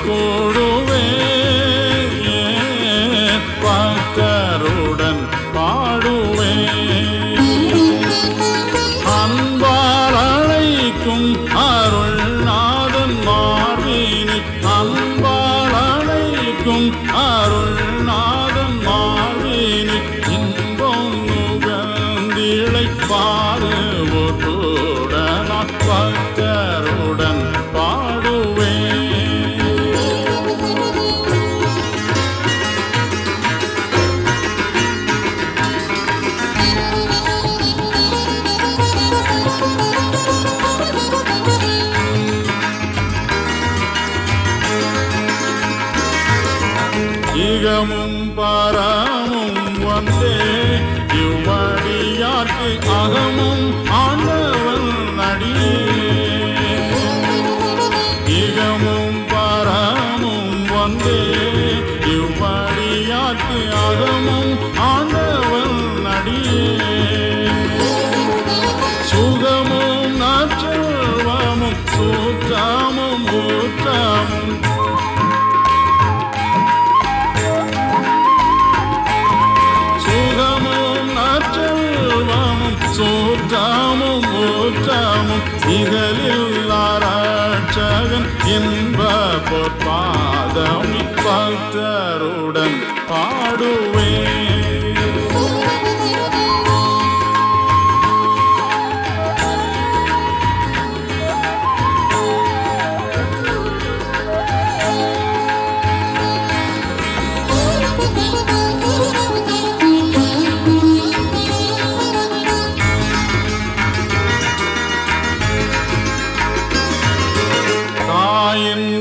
கூடுவே பக்தருடன் பாடுவே அன்பால் அழைக்கும் அருள்நாதன் மார்பினி அன்பால் அழைக்கும் அருள்நாதன் மார்பினி இன்பம் நுகர்ந்திழை பாருடன் பக்தருடன் பாடுவே இகமும் பரமும் வந்தே இவ்வடியாக்கு அகமும் ஆண்டவன் நடியே இகமும் பரமும் வந்தே இவ்வடியாக்கு அகமும் ஆண்டவன் நடியே சுகமும் நச்சல்வமும் சூற்றமும் ஊற்றமும் சுகமும் நச்சல்வமும் சூற்றமும் ஊற்றமும் இகலில் ஆராய்ச்சகன் இன்ப பொற்பாதம் பக்தருடன் பாடுவே தாயின்